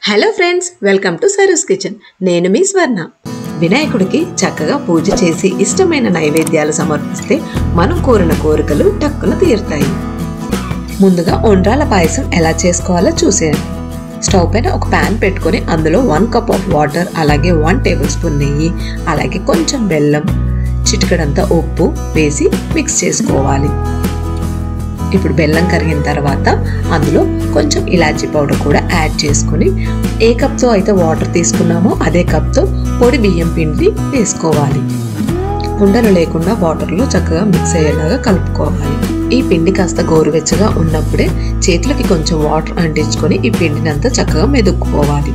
hello friends welcome to Saru's kitchen నేను మీ స్వర్ణ వినాయకుడికి చక్కగా పూజ చేసి ఇష్టమైన నైవేద్యాలు సమర్పిస్తే మనం కోరిన కోరికలు టక్కున తీరుతాయి ముందుగా ఉండ్రాల పాయసం ఎలా చేసుకోవాలో చూసేయండి స్టవ్ పైన ఒక ప్యాన్ పెట్టుకొని అందులో వన్ కప్ ఆఫ్ వాటర్ అలాగే వన్ టేబుల్ స్పూన్ నెయ్యి అలాగే కొంచెం బెల్లం చిటికడంతా ఉప్పు వేసి మిక్స్ చేసుకోవాలి ఇప్పుడు బెల్లం కరిగిన తర్వాత అందులో కొంచెం ఇలాచీ పౌడర్ కూడా యాడ్ చేసుకొని ఏ కప్తో అయితే వాటర్ తీసుకున్నామో అదే కప్తో పొడి బియ్యం పిండి వేసుకోవాలి ఉండలు లేకుండా వాటర్లో చక్కగా మిక్స్ అయ్యేలాగా కలుపుకోవాలి ఈ పిండి కాస్త గోరువెచ్చగా ఉన్నప్పుడే చేతులకి కొంచెం వాటర్ అంటించుకొని ఈ పిండిని అంతా చక్కగా మెదుక్కుకోవాలి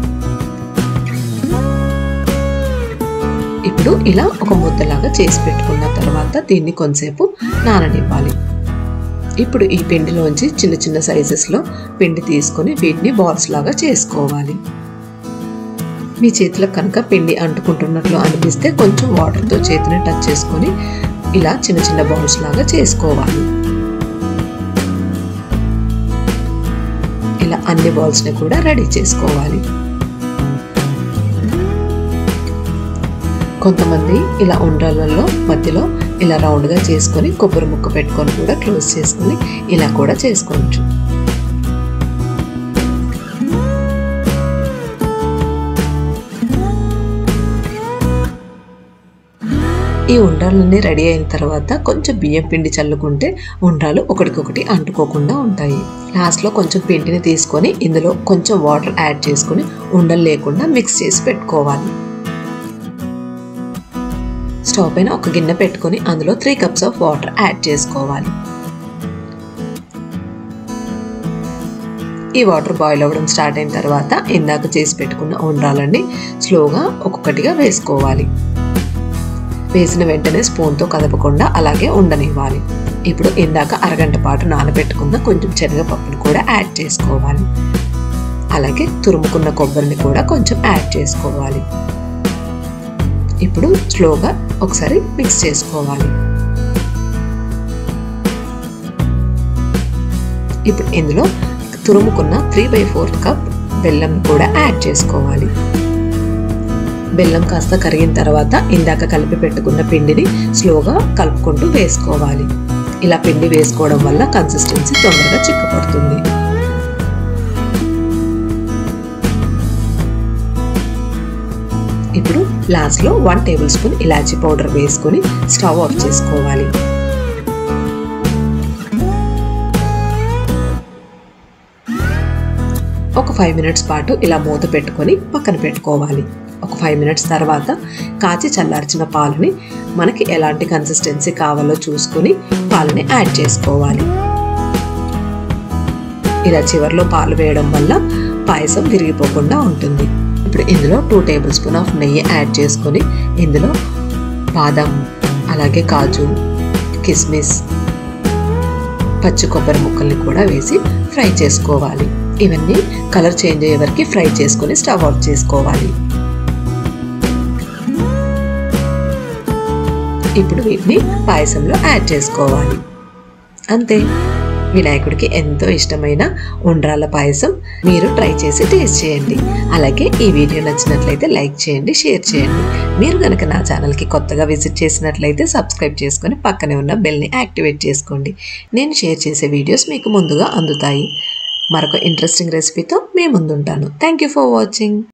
ఇప్పుడు ఇలా ఒక ముద్దలాగా చేసి పెట్టుకున్న తర్వాత దీన్ని కొంతసేపు నాననివ్వాలి ఇప్పుడు ఈ పిండిలోంచి చిన్న చిన్న సైజెస్లో పిండి తీసుకొని వీటిని బాల్స్ లాగా చేసుకోవాలి మీ చేతులకు కనుక పిండి అంటుకుంటున్నట్లు అనిపిస్తే కొంచెం వాటర్తో చేతిని టచ్ చేసుకొని ఇలా చిన్న చిన్న బాల్స్ లాగా చేసుకోవాలి ఇలా అన్ని బాల్స్ని కూడా రెడీ చేసుకోవాలి కొంతమంది ఇలా ఉండ్రాలలో మధ్యలో ఇలా రౌండ్గా చేసుకొని కొబ్బరి ముక్క పెట్టుకొని కూడా క్లోజ్ చేసుకొని ఇలా కూడా చేసుకోవచ్చు ఈ ఉండ్రాలన్నీ రెడీ అయిన తర్వాత కొంచెం బియ్యం పిండి చల్లుకుంటే ఉండ్రాలు ఒకటికొకటి అంటుకోకుండా ఉంటాయి లాస్ట్లో కొంచెం పిండిని తీసుకొని ఇందులో కొంచెం వాటర్ యాడ్ చేసుకొని ఉండలు లేకుండా మిక్స్ చేసి పెట్టుకోవాలి స్టవ్ పైన ఒక గిన్నె పెట్టుకొని అందులో three cups of water add చేసుకోవాలి ఈ వాటర్ బాయిల్ అవ్వడం స్టార్ట్ అయిన తర్వాత ఇందాక చేసి పెట్టుకున్న ఉండ్రాలన్నీ స్లోగా ఒక్కొక్కటిగా వేసుకోవాలి వేసిన వెంటనే స్పూన్తో కదపకుండా అలాగే ఉండనివ్వాలి ఇప్పుడు ఇందాక అరగంట పాటు నానబెట్టుకున్న కొంచెం శనగపప్పును కూడా యాడ్ చేసుకోవాలి అలాగే తురుముకున్న కొబ్బరిని కూడా కొంచెం యాడ్ చేసుకోవాలి ఇప్పుడు స్లోగా ఒకసారి మిక్స్ చేసుకోవాలి ఇప్పుడు ఇందులో తురుముకున్న త్రీ బై ఫోర్త్ కప్ బెల్లం కూడా యాడ్ చేసుకోవాలి బెల్లం కాస్త కరిగిన తర్వాత ఇందాక కలిపి పెట్టుకున్న పిండిని స్లోగా కలుపుకుంటూ వేసుకోవాలి ఇలా పిండి వేసుకోవడం వల్ల కన్సిస్టెన్సీ తొందరగా చిక్కపడుతుంది ఇప్పుడు లాస్ట్లో వన్ టేబుల్ స్పూన్ ఇలాచీ పౌడర్ వేసుకొని స్టవ్ ఆఫ్ చేసుకోవాలి ఒక ఫైవ్ మినిట్స్ పాటు ఇలా మూత పెట్టుకొని పక్కన పెట్టుకోవాలి ఒక ఫైవ్ మినిట్స్ తర్వాత కాచి చల్లార్చిన పాలని మనకి ఎలాంటి కన్సిస్టెన్సీ కావాలో చూసుకొని పాలని యాడ్ చేసుకోవాలి ఇలా చివరిలో పాలు వేయడం వల్ల పాయసం విరిగిపోకుండా ఉంటుంది ఇప్పుడు ఇందులో టూ టేబుల్ స్పూన్ ఆఫ్ నెయ్యి యాడ్ చేసుకొని ఇందులో బాదం అలాగే కాజు కిస్మిస్ పచ్చి కొబ్బరి ముక్కల్ని కూడా వేసి ఫ్రై చేసుకోవాలి ఇవన్నీ కలర్ చేంజ్ అయ్యే వరకు ఫ్రై చేసుకొని స్టవ్ ఆఫ్ చేసుకోవాలి ఇప్పుడు వీటిని పాయసంలో యాడ్ చేసుకోవాలి అంతే వినాయకుడికి ఎంతో ఇష్టమైన ఉండ్రాల పాయసం మీరు ట్రై చేసి టేస్ట్ చేయండి అలాగే ఈ వీడియో నచ్చినట్లయితే లైక్ చేయండి షేర్ చేయండి మీరు కనుక నా ఛానల్కి కొత్తగా విజిట్ చేసినట్లయితే సబ్స్క్రైబ్ చేసుకొని పక్కనే ఉన్న బెల్ని యాక్టివేట్ చేసుకోండి నేను షేర్ చేసే వీడియోస్ మీకు ముందుగా అందుతాయి మరొక ఇంట్రెస్టింగ్ రెసిపీతో మీ ముందుంటాను థ్యాంక్ యూ ఫర్ వాచింగ్